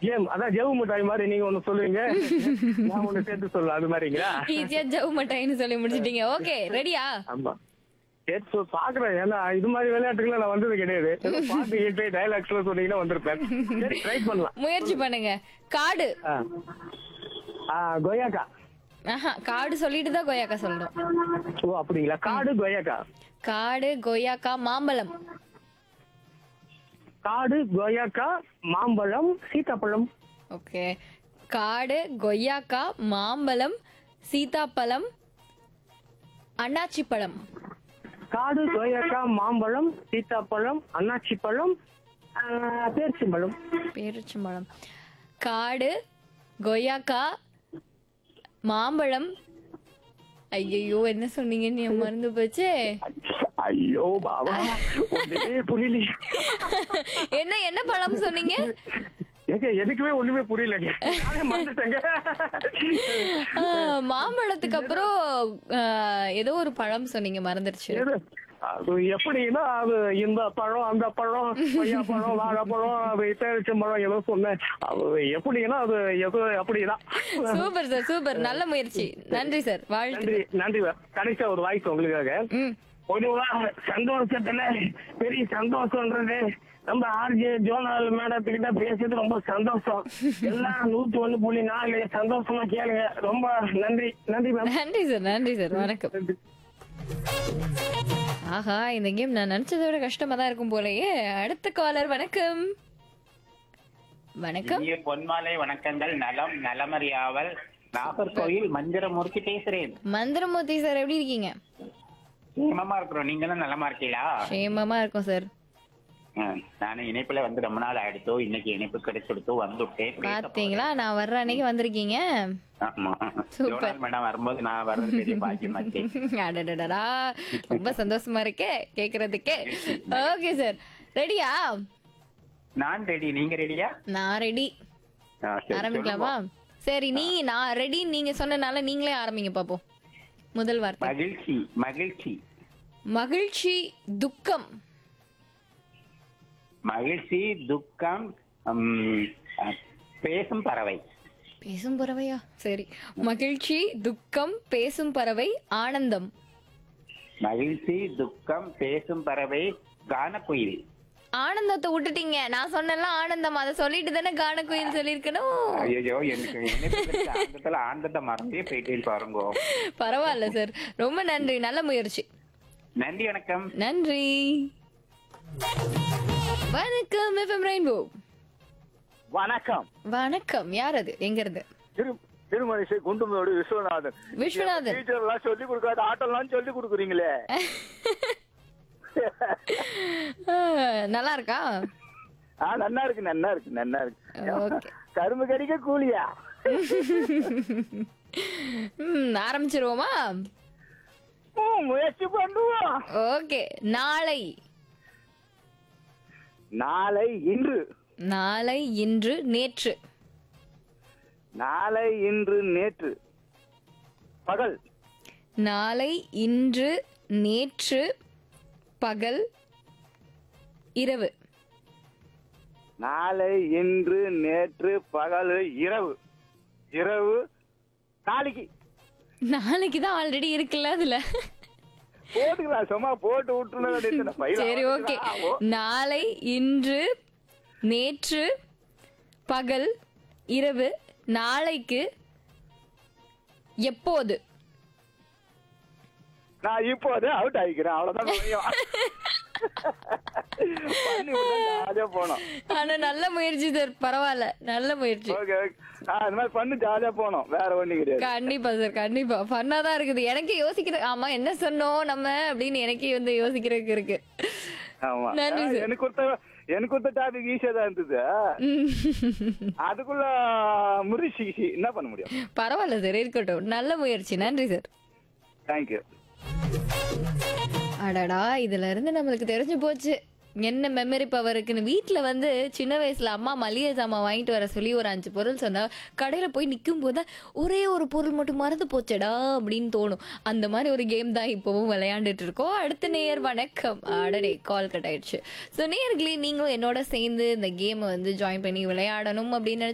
Game அதான் ஜவு மிட்டாய் மாதிரி நீங்க ஒண்ணு சொல்லுவீங்க நான் ஒண்ணு சேர்த்து சொல்லுவேன் அது மாதிரிங்களா ஈஸியா ஜவு மட்டாயின்னு சொல்லி முடிச்சிட்டீங்க ஓகே ரெடியா ஆமா சரி so பாக்குறேன் ஏன்னா இது மாதிரி விளையாட்டுகளை நான் வந்தது கிடையாது ஏதோ பாட்டு கேட்டு டைலாக்ஸ்ல சொன்னீங்கன்னா வந்திருப்பேன் சரி ட்ரை பண்ணலாம் முயற்சி பண்ணுங்க காடு ஆ. ஆ, கொய்யாக்கா ஆஹா காடு சொல்லிட்டு தான் கொய்யாக்கா சொல்லணும் ஓ அப்படிங்களா காடு கொய்யாக்கா காடு கொய்யாக்கா மாம்பழம் காடு கொய்யாக்கா மாம்பழம் சீத்தாப்பழம் ஓகே காடு கொய்யாக்கா மாம்பழம் சீதாப்பழம் அண்ணாச்சி பழம் காடு கொய்யாக்கா மாம்பழம் சீத்தாப்பழம் அன்னாச்சி பழம் ஆ, பேரிச்சம்பழம் பேரிச்சம்பழம் காடு கொய்யாக்கா மாம்பழம் ஐயோ என்ன சொன்னீங்கன்னு என் மறந்து போச்சு ஐயோ பாபா ஒண்ணுமே புரியலையே என்ன என்ன பழம் சொன்னீங்க ஏங்க எதுக்குமே ஒண்ணுமே புரியலங்க நானே மறந்துட்டேங்க ஆ, மாம்பழத்துக்கு அப்புறம் ஆ, ஏதோ ஒரு பழம் சொன்னீங்க மறந்துருச்சு எது? அது எப்படின்னா அது இந்த பழம் அந்த பழம் கொய்யா பழம் வாழைப்பழம் அது பேரிச்சம்பழம் ஏதோ சொன்னேன் அது எப்படின்னா அது எதோ அப்படிதான் சூப்பர் சார் சூப்பர் நல்ல முயற்சி நன்றி சார் வாழ்த்து நன்றி நன்றி கடைசியா ஒரு வாய்ப்பு உங்களுக்காக ம் பொதுவா சந்தோஷத்துல பெரிய சந்தோஷம்ன்றது நம்ம ஆர்ஜே ஜோனால் மேடத்துக்கிட்ட பேசுறது ரொம்ப சந்தோஷம் எல்லாம் நூத்தி ஒண்ணு புள்ளி நாலு சந்தோஷமா கேளுங்க ரொம்ப நன்றி நன்றி மேம் நன்றி சார் நன்றி சார் வணக்கம் ஆஹா இந்த கேம் நான் நினைச்சதை விட கஷ்டமா தான் இருக்கும் போலயே அடுத்த காலர் வணக்கம் வணக்கம் இனிய பொன்மாலை வணக்கங்கள் நலம் நலமறியாவல் நாகர்கோயில் மந்திரமூர்த்தி பேசுறேன் மந்திரமூர்த்தி சார் எப்படி இருக்கீங்க சேமமா இருக்கிறோம் நீங்களும் நலமா இருக்கீங்களா சேமமா இருக்கும் சார் ம், நானும் இணைப்புல வந்து ரொம்ப நாள் ஆயிடுத்தோ இன்னைக்கு இணைப்பு கிடைச்சிடுத்தோ வந்துட்டேன் பேச பாத்தீங்களா நான் வர்ற அன்னைக்கு வந்திருக்கீங்க போறேன். ஆமா Super. ஜோனால் மேடம் வரும்போது நான் வர்றது பெரிய பாக்கியமாச்சு அடடடடா ரொம்ப சந்தோஷமா இருக்கே கேக்குறதுக்கே ஓகே சார் ரெடியா நான் ரெடி நீங்க ரெடியா நான் ரெடி ஆரம்பிக்கலாமா சரி நீ நான் ரெடி நீங்க சொன்னனால நீங்களே ஆரம்பிங்க பாப்போம் முதல் வார்த்தை மகிழ்ச்சி மகிழ்ச்சி மகிழ்ச்சி துக்கம் மகிழ்ச்சி துக்கம் ம், அஹ், பேசும் பறவை பேசும் பறவையா சரி மகிழ்ச்சி துக்கம் பேசும் பறவை ஆனந்தம் மகிழ்ச்சி துக்கம் பேசும் பறவை கானக்குயில் ஆனந்தத்தை விட்டுட்டீங்க நான் சொன்னேன்ல ஆனந்தம் அதை சொல்லிட்டு தானே கானக்குயில் சொல்லியிருக்கணும் ஐயோ எனக்கு இணைப்பு கிடைச்ச ஆனந்தத்துல ஆனந்தத்தை மறந்தே போயிட்டேன் பாருங்க பரவாயில்ல சார் ரொம்ப நன்றி நல்ல முயற்சி நன்றி வணக்கம் நன்றி வணக்கம் எஃப்எம் ரெயின்போ வணக்கம் வணக்கம் யார் அது எங்க இருந்து திரு திருமணிசை குண்டுமோடு விஸ்வநாதன் விஸ்வநாதன் டீச்சர் எல்லாம் சொல்லி கொடுக்காத ஆட்டம்லாம் சொல்லி கொடுக்குறீங்களே ஆ, நல்லா இருக்கா ஆ நன்னா இருக்கு நன்னா இருக்கு நன்னா இருக்கு ஓகே கரும்பு கடிக்க கூலியா ம் ஆரம்பிச்சிருவோமா ம், முயற்சி பண்ணுவோம் ஓகே நாளை நாளை இன்று நாளை இன்று நேற்று நாளை இன்று நேற்று பகல் நாளை இன்று நேற்று பகல் இரவு நாளை இன்று நேற்று பகல் இரவு இரவு நாளைக்கு நாளைக்கு தான் ஆல்ரெடி இருக்குல்ல அதுல போட்டுக்கலாம் சும்மா போட்டு விட்டுணும் சரி ஓகே நாளை இன்று நேற்று பகல் இரவு நாளைக்கு எப்போது நான் இப்போது அவுட் ஆகிக்கிறேன் அவ்வளவுதான் முடியும். பண்ணி விட்டா ஜாலியா போனோம் ஆனா நல்ல முயற்சி சார் பரவாயில்ல நல்ல முயற்சி ஓகே ஓகே ஆ, இந்த மாதிரி பண்ணி ஜாலியா போனோம் வேற ஒண்ணும் கிடையாது கண்டிப்பா சார் கண்டிப்பா ஃபன்னா தான் இருக்குது எனக்கே யோசிக்கிற ஆமா என்ன சொன்னோம் நம்ம அப்படின்னு எனக்கே வந்து யோசிக்கிறதுக்கு இருக்கு ஆமா நன்றி ஆ, சார். எனக்கு கொடுத்த எனக்கு கொடுத்த டாபிக் ஈஸியா தான் இருந்தது ம். அதுக்குள்ள முறிச்சு என்ன பண்ண முடியும் பரவாயில்ல சார் இருக்கட்டும் நல்ல முயற்சி நன்றி சார் தேங்க்யூ அடடா இதுல இருந்து நம்மளுக்கு தெரிஞ்சு போச்சு என்ன மெமரி பவர் இருக்குன்னு வீட்ல வந்து சின்ன வயசுல அம்மா மளிகை சாமான் வாங்கிட்டு வர சொல்லி ஒரு அஞ்சு பொருள் சொன்னா கடையில போய் நிக்கும் போது ஒரே ஒரு பொருள் மட்டும் மறந்து போச்சடா அப்படின்னு தோணும் அந்த மாதிரி ஒரு கேம் தான் இப்பவும் விளையாண்டுட்டு இருக்கோம் அடுத்த நேயர் வணக்கம் அடடே கால் கட் ஆயிடுச்சு ஸோ நேயர்களே நீங்களும் என்னோட சேர்ந்து இந்த கேமை வந்து ஜாயின் பண்ணி விளையாடணும் அப்படின்னு நினைச்சா